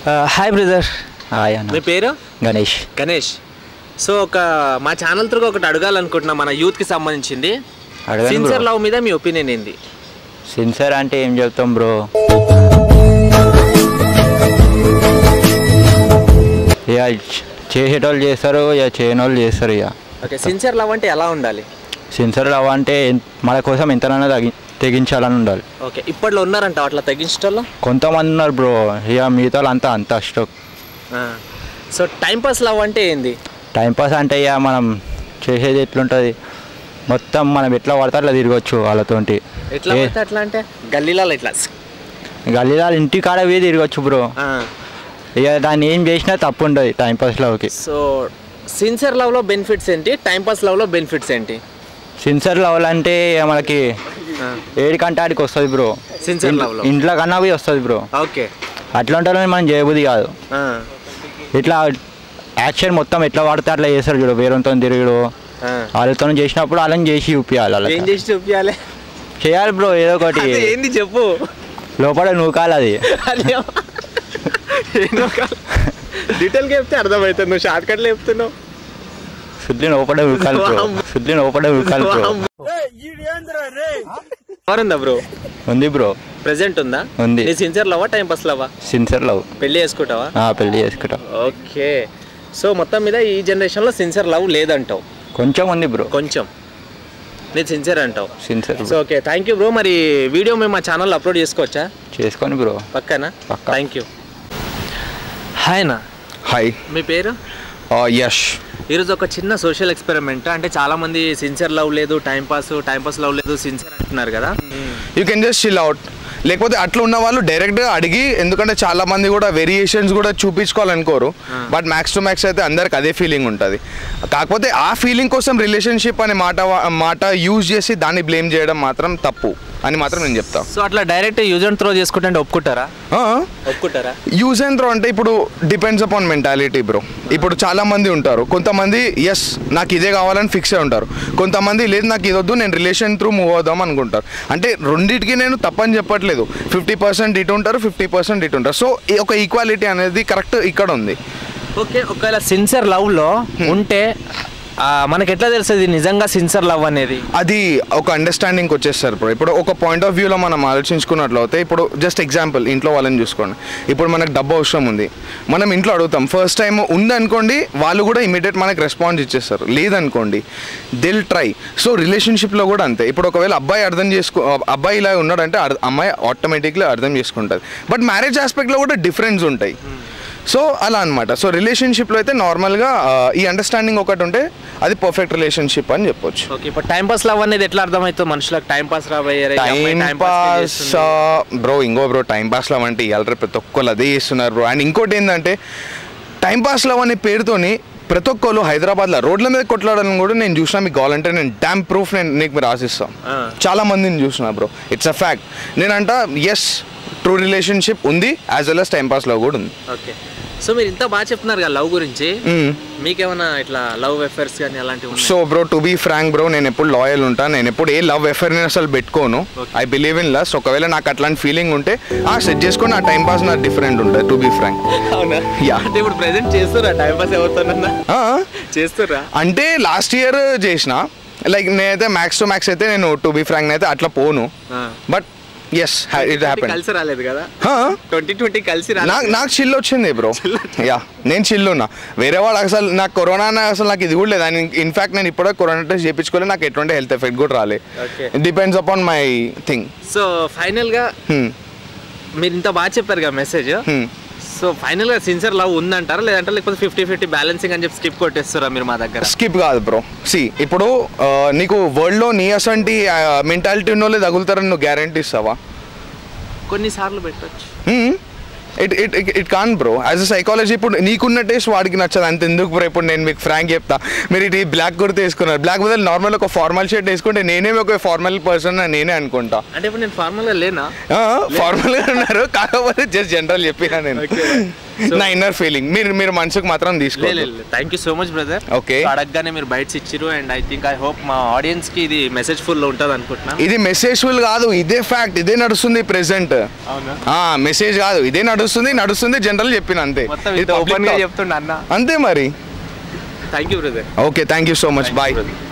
Hi brother hi అన్న మీ పేరు Ganesh Ganesh so ఒక మా ఛానల్ త్రూ ఒకటి అడగాలనుకుంటున్నా మన యూత్ కి సంబంధించింది అడగండి సిన్సియర్ bro. లవ్ మీద మీ ఒపీనియన్ ఏంది సిన్సియర్ అంటే ఏం చెప్తాం బ్రో ఇక చేసేటోళ్ళు చేస్తారు ఇక చేయని వాళ్ళు చేస్తారు ఇక ఓకే సిన్సియర్ లవ్ అంటే ఎలా ఉండాలి సిన్సియర్ లవ్ అంటే ఎన్- మన కోసం ఎంతనైనా తగి తెగించాలని ఉండాలి ఓకే ఇప్పట్లో ఉన్నారంట అట్లా తగ్గించటంలో కొంతమంది ఉన్నారు బ్రో ఇక మిగతా వాళ్ళు అంతా అంత స్టోక్ సో టైం పాస్ లవ్ అంటే ఏంది టైంపాస్ అంటే ఇక మనం చేసేది ఎట్లుంటుంది మొత్తం మనం ఎట్లా పడితే అట్లా తిరగచ్చు వాళ్ళతోటి ఎట్లా ఏ- పడితే అట్లా అంటే గల్లీలలో ఇట్లా గల్లీలో ఇంటి కాడ పోయి తిరగచ్చు బ్రో ఇక దాన్ని ఏం చేసినా తప్పు ఉండదు టైంపాస్ లవ్కి సో సిన్సియర్ లవ్లో బెనిఫిట్స్ ఏంటి టైం పాస్ లవ్లో బెనిఫిట్స్ ఏంటి సిన్సియర్ లవ్ అంటే ఇక మనకి ఏడు కంటే ఆడికి వస్తుంది బ్రో సిన్సియర్ లవ్లో ఇంట్లో కన్నా పోయి వస్తుంది బ్రో ఓకే అట్లా ఉంటే మనం చేయబుద్ధి కాదు ఇట్లా యాక్షన్ మొత్తం ఎట్లా వాడితే అట్లా చేస్తారు చూడు వేరేతో తిరుగుడు వాళ్ళతో చేసినప్పుడు వాళ్ళని చేసి చూపించాలి ఏం వాళ్ళకి చేసి చూపించాలి చేయాలి బ్రో ఏదో ఒకటి అదే ఏంది చెప్పు లోపల నూకాలి అది డీటెయిల్గా చెప్తే అర్థమవుతుంది నువ్వు షార్ట్ కట్లో చెప్తున్నావు శుద్ధి లోపల నూకాలి బ్రో వామ్మో. శుద్ధి లోపల నూకాలి బ్రో ఎవరుందా బ్రో ఉంది బ్రో ప్రెసెంట్ ఉందా ఉంది. నీ సిన్సియర్ లవా టైం పాస్ లవా సిన్సియర్ లవ్ పెళ్లి చేసుకుంటావా పెళ్లి చేసుకుంటాం ఓకే సో మొత్తం మీద ఈ జనరేషన్లో సిన్సియర్ లవ్ లేదంటావు కొంచెం ఉంది బ్రో కొంచెం నేను సిన్సియర్ అంటావు sincere so okay thank you bro మరి వీడియో మేము మా ఛానల్లో అప్లోడ్ చేసుకోవచ్చా చేసుకొని బ్రో పక్కనా పక్కా. థ్యాంక్ యూ హాయ్ నా హాయ్ మీ పేరు యష్ ఈరోజు ఒక చిన్న సోషల్ ఎక్స్పెరిమెంట్ అంటే చాలా మంది సిన్సియర్ లవ్ లేదు time pass time pass love లేదు సిన్సియర్ అంటున్నారు కదా you can just chill out లేకపోతే అట్లా ఉన్న వాళ్ళు డైరెక్ట్గా అడిగి ఎందుకంటే చాలా మంది కూడా వేరియేషన్స్ కూడా చూపించుకోవాలనుకోరు బట్ మ్యాక్స్ టు మ్యాక్స్ అయితే అందరికి అదే ఫీలింగ్ ఉంటుంది కాకపోతే ఆ ఫీలింగ్ కోసం రిలేషన్షిప్ అనే మాట వా- మాట యూజ్ చేసి దాన్ని బ్లేమ్ చేయడం మాత్రం తప్పు అని మాత్రం నేను చెప్తా సో అట్లా డైరెక్ట్ యూజ్ అండ్ త్రో చేసుకుంటే ఒప్పుకుంటారా ఒప్పుకుంటారా యూజ్ అండ్ త్రో అంటే ఇప్పుడు డిపెండ్స్ అపాన్ మెంటాలిటీ బ్రో ఇప్పుడు చాలా మంది ఉంటారు కొంతమంది ఎస్ నాకు ఇదే కావాలని ఫిక్స్ అయి ఉంటారు కొంతమంది లేదు నాకు ఇదొద్దు నేను రిలేషన్ త్రూ మూవ్ అవుదాం అనుకుంటారు అంటే రెండింటికి నేను తప్పని చెప్పట్లేదు ఫిఫ్టీ పర్సెంట్ ఇటు ఉంటారు ఫిఫ్టీ పర్సెంట్ ఇటు ఉంటారు సో ఈ ఒక ఈక్వాలిటీ అనేది కరెక్ట్ ఇక్కడ ఉంది ఓకే ఒకవేళ సిన్సియర్ లవ్ లో ఉంటే ఆ, మనకి ఎట్లా తెలుస్తుంది నిజంగా సిన్సియర్ లవ్ అనేది అది ఒక అండర్స్టాండింగ్కి వచ్చేస్తారు ఇప్పుడు ఇప్పుడు ఒక పాయింట్ ఆఫ్ వ్యూలో మనం ఆలోచించుకున్నట్లయితే ఇప్పుడు జస్ట్ ఎగ్జాంపుల్ ఇంట్లో వాళ్ళని చూసుకోండి ఇప్పుడు మనకు డబ్బు అవసరం ఉంది మనం ఇంట్లో అడుగుతాం ఫస్ట్ టైం ఉందనుకోండి వాళ్ళు కూడా ఇమీడియట్ మనకు రెస్పాన్స్ ఇచ్చేస్తారు లేదనుకోండి దిల్ ట్రై సో రిలేషన్షిప్లో కూడా అంతే ఇప్పుడు ఒకవేళ అబ్బాయి అర్థం చేసుకో అబ్బాయి ఇలా ఉన్నాడంటే అర్- అమ్మాయి ఆటోమేటిక్లీ అర్థం చేసుకుంటుంది బట్ మ్యారేజ్ ఆస్పెక్ట్లో కూడా డిఫరెన్స్ ఉంటాయి సో అలా అనమాట సో రిలేషన్షిప్లో అయితే నార్మల్గా ఈ అండర్స్టాండింగ్ ఒకటి ఉంటే అది పర్ఫెక్ట్ రిలేషన్షిప్ అని చెప్పొచ్చు ఓకే ఇప్పుడు టైం పాస్ లవ్ అనేది ఎట్లా అర్థమవుతుంది మనుషులకు టైం పాస్ రాబోయే టైం పాస్ బ్రో ఇంకో బ్రో టైం పాస్ లవ్ అంటే ఇవాళ రేపు ప్రతి ఒక్కరు అదే చేస్తున్నారు బ్రో అండ్ ఇంకోటి ఏంటంటే టైం పాస్ లవ్ అనే పేరుతోని ప్రతి ఒక్కరు హైదరాబాద్లో రోడ్ల మీద కొట్లాడాలని కూడా నేను చూసినా మీకు కావాలంటే నేను డ్యామ్ ప్రూఫ్ నేను నీకు మీరు రాసిస్తాం ఆ. చాలా మందిని చూసిన బ్రో ఇట్స్ అ ఫ్యాక్ట్ నేనంట ఎస్ ట్రూ రిలేషన్షిప్ ఉంది as well as time pass love కూడా ఉంది ఓకే సో మీరు ఇంత బాగా చెప్తున్నారు కదా లవ్ గురించి మ్మ్. మీకేమైనా ఇట్లా లవ్ అఫేర్స్ కానీ అలాంటివి ఉన్నాయి so bro to be frank bro నేను ఎప్పుడు లాయల్ ఉంటాను నేను ఎప్పుడు ఏ లవ్ ఎఫైర్ అసలు పెట్టుకోను ఐ బిలీవ్ ఇన్ లస్ట్ ఒకవేళ నాకు అట్లాంటి ఫీలింగ్ ఉంటే ఆ సెట్ చేసుకొని ఆ టైం పాస్ నాకు డిఫరెంట్ ఉంటుంది టు బీ ఫ్రాంక్ అవునా యా అంటే ఇప్పుడు ప్రెసెంట్ చేస్తురా టైం పాస్ ఎవరితోనన్నా చేస్తురా అంటే లాస్ట్ ఇయర్ చేసిన లైక్ నేనైతే మ్యాక్స్ టు మ్యాక్స్ అయితే నేను టు బీ ఫ్రాంక్ అయితే అట్లా పోను బట్ ఎస్ ఇట్ హ్యాపెన్ కలిసి రాలేదు కదా ట్వంటీ ట్వంటీ కలిసి నాకు రాలేదు నాకు చిల్ వచ్చింది బ్రో యా నేను చిల్ ఉన్నా వేరే వాడు అసలు నాకు కరోనా అన్న అసలు నాకు ఇది కూడా లేదు అని ఇన్ఫాక్ట్ నేను ఇప్పుడే కరోనా టెస్ట్ చేయించుకోలేదు నాకు ఎటువంటి హెల్త్ ఎఫెక్ట్ కూడా రాలే Okay. Depends upon my thing so final గా మీరు ఇంత బాగా చెప్పారు కదా మెసేజ్ సో ఫైనల్ గా సిన్సియర్ లవ్ ఉందంటారా లేదంటే లేకపోతే ఫిఫ్టీ ఫిఫ్టీ బ్యాలెన్సింగ్ అని చెప్పి స్కిప్ కొట్టేస్తారా మీరు మా దగ్గర స్కిప్ కాదు బ్రో సి ఇప్పుడు ఆ, నీకు వరల్డ్లో నీ అసంటి మెంటాలిటీ ఉన్న వాళ్ళే తగులుతారని నువ్వు గ్యారంటీ ఇస్తావా కొన్నిసార్లు పెట్టచ్చు it it it can bro as a psychology ఇప్పుడు నీకున్న టేస్ట్ వాడికి నచ్చదు అంత ఎందుకు బ్రో ఇప్పుడు నేను మీకు ఫ్రాంక్ చెప్తా మీరు ఇది బ్లాక్ కుర్తి వేసుకున్నారు బ్లాక్ బదులు నార్మల్ ఒక ఫార్మల్ షర్ట్ వేసుకుంటే నేనే ఒక ఫార్మల్ పర్సన్ నేనే అనుకుంటా అంటే ఇప్పుడు నేను ఫార్మల్ గా లేనా ఫార్మల్గా ఉన్నారు కాకపోతే జస్ట్ జనరల్ చెప్పినా నేను నా ఇన్నర్ ఫీలింగ్ మీరు మీరు మనసుకు మాత్రం తీసుకోలేదు thank you so much brother Okay. అడగగానే మీరు బైట్స్ ఇచ్చిరు and I think I hope మా ఆడియన్స్ కి ఇది మెసేజ్ ఫుల్ ఉంటుంది అనుకుంటున్నా ఇది మెసేజ్ ఫుల్ కాదు ఇదే ఫ్యాక్ట్ ఇదే నడుస్తుంది ప్రెసెంట్ అవునా మెసేజ్ కాదు ఇదే నడుస్తుంది నడుస్తుంది జనరల్ చెప్పిన అంతే మొత్తం ఇది ఇంత public ఓపెన్ గా talk. చెప్తుండ అన్న అంతే మరి thank you brother okay thank you so much bye brother.